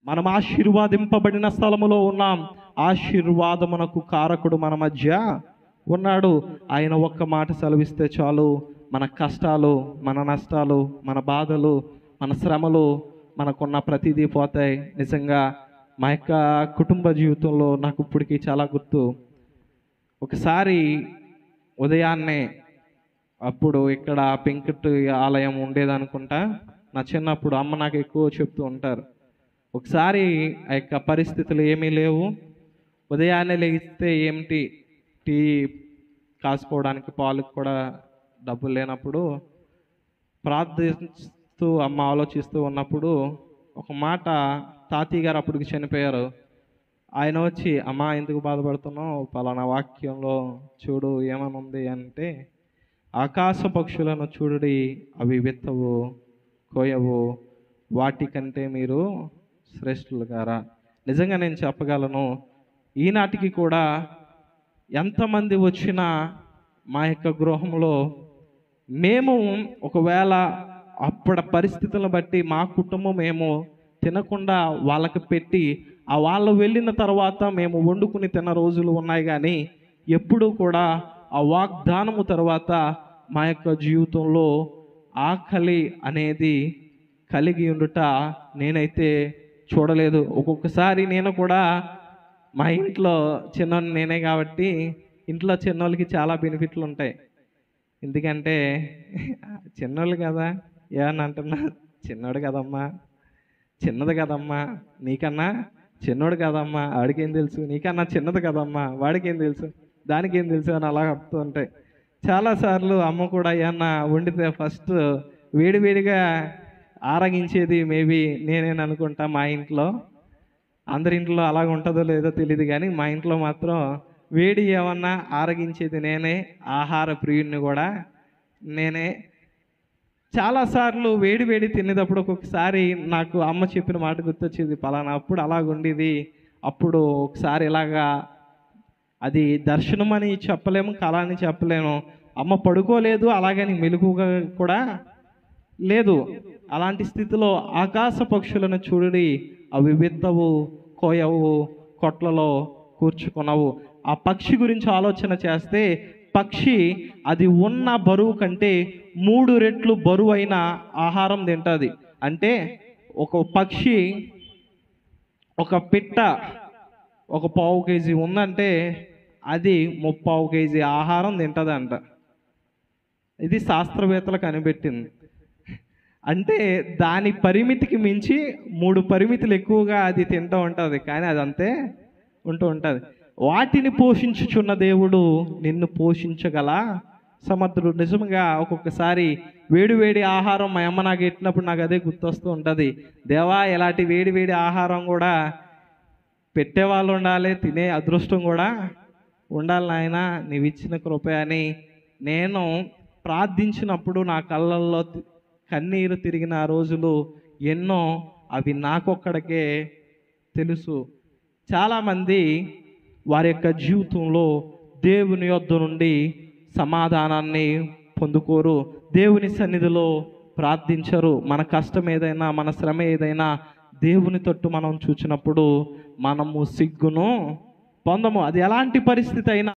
మనం ఆశీర్వాదింపబడిన స్థలములో ఉన్నాం ఆశీర్వాదమునకు కారకుడు మన మధ్య ఉన్నాడు ఆయన ఒక్క మాట సెలవిస్తే చాలు మన కష్టాలు మన నష్టాలు మన బాధలు మన శ్రమలు మనకున్న ప్రతిదీ పోతాయి నిజంగా మా యొక్క కుటుంబ జీవితంలో నాకు ఇప్పటికీ చాలా గుర్తు ఒకసారి ఉదయాన్నే అప్పుడు ఇక్కడ పెంకట్ ఆలయం ఉండేదనుకుంటా నా చిన్నప్పుడు అమ్మ నాకు ఎక్కువ చెప్తూ ఉంటారు ఒకసారి ఆ యొక్క పరిస్థితులు ఏమీ లేవు ఉదయాన్నే లేస్తే ఏమిటి టీ కాసుకోవడానికి పాలకు కూడా డబ్బులు లేనప్పుడు ప్రార్థిస్తూ అమ్మ ఆలోచిస్తూ ఉన్నప్పుడు ఒక మాట తాతయ్య గారు అప్పటికి చనిపోయారు ఆయన వచ్చి అమ్మ ఎందుకు బాధపడుతున్నావు పలానా వాక్యంలో చూడు ఏమని ఉంది అంటే ఆకాశ పక్షులను చూడుడి అవి విత్తవు కోయవు వాటికంటే మీరు శ్రేష్ఠులు గారా నిజంగా నేను చెప్పగలను ఈనాటికి కూడా ఎంతమంది వచ్చినా మా యొక్క గృహంలో మేము ఒకవేళ అప్పటి పరిస్థితులను బట్టి మా కుటుంబం మేము తినకుండా వాళ్ళకి పెట్టి ఆ వాళ్ళు వెళ్ళిన తర్వాత మేము వండుకుని తిన్న రోజులు ఉన్నాయి కానీ ఎప్పుడూ కూడా ఆ వాగ్దానము తర్వాత మా యొక్క జీవితంలో ఆకలి అనేది కలిగి ఉండుట నేనైతే చూడలేదు ఒక్కొక్కసారి నేను కూడా మా ఇంట్లో చిన్నోని నేనే కాబట్టి ఇంట్లో చిన్నోళ్ళకి చాలా బెనిఫిట్లు ఉంటాయి ఎందుకంటే చిన్నోళ్ళు కదా ఏమని అంటున్నా చిన్నోడు కదమ్మా చిన్నది కదమ్మా నీకన్నా చిన్నోడు కదమ్మా వాడికేం తెలుసు నీకన్నా చిన్నది కదమ్మా వాడికేం తెలుసు దానికి ఏం తెలుసు అని అలా చెప్తూ ఉంటాయి చాలాసార్లు అమ్మ కూడా ఏమన్నా వండితే ఫస్ట్ వేడివేడిగా ఆరగించేది మేబీ నేనేను అనుకుంటా మా ఇంట్లో అందరి ఇంట్లో అలాగ ఉంటుందో లేదో తెలియదు కానీ మా ఇంట్లో మాత్రం వేడి ఏమన్నా ఆరగించేది నేనే ఆహార ప్రియుడిని కూడా నేనే చాలాసార్లు వేడి వేడి తినేటప్పుడు ఒక్కొక్కసారి నాకు అమ్మ చెప్పిన మాట గుర్తొచ్చేది పలానా అప్పుడు అలాగుండేది అప్పుడు ఒకసారి ఇలాగా అది దర్శనం అని చెప్పలేము కళ అని చెప్పలేము అమ్మ పడుకోలేదు అలాగని మెలుగుగా కూడా లేదు అలాంటి స్థితిలో ఆకాశ పక్షులను చూడడి అవి విత్తవు కోయవు కొట్లలో కూర్చుకునవు ఆ పక్షి గురించి ఆలోచన చేస్తే పక్షి అది ఉన్న బరువు కంటే మూడు రెట్లు బరువు అయిన ఆహారం తింటుంది అంటే ఒక పక్షి ఒక పిట్ట ఒక పావు కేజీ ఉందంటే అది ముప్పావు కేజీ ఆహారం తింటదంట ఇది శాస్త్రవేత్తలు కనిపెట్టింది అంటే దాని పరిమితికి మించి మూడు పరిమితులు ఎక్కువగా అది తింటూ ఉంటుంది కానీ అది అంతే ఉంటూ ఉంటుంది వాటిని పోషించుచున్న దేవుడు నిన్ను పోషించగల సమర్థుడు నిజంగా ఒక్కొక్కసారి వేడి వేడి ఆహారం మా అమ్మ నాకు ఎట్టినప్పుడు నాకు అదే గుర్తొస్తూ ఉంటుంది దేవా ఇలాంటి వేడి వేడి ఆహారం కూడా పెట్టేవాళ్ళు ఉండాలి తినే అదృష్టం కూడా ఉండాలి నాయన నీవు ఇచ్చిన కృప అని నేను ప్రార్థించినప్పుడు నా కళ్ళల్లో తి- కన్నీరు తిరిగిన ఆ రోజులు ఎన్నో అవి నాకొక్కడికే తెలుసు చాలామంది వారి యొక్క జీవితంలో దేవుని యొద్ద నుండి సమాధానాన్ని పొందుకోరు దేవుని సన్నిధిలో ప్రార్థించరు మన కష్టం ఏదైనా మన శ్రమ ఏదైనా దేవుని తట్టు మనం చూచినప్పుడు మనము సిగ్గును పొందము అది ఎలాంటి పరిస్థితి అయినా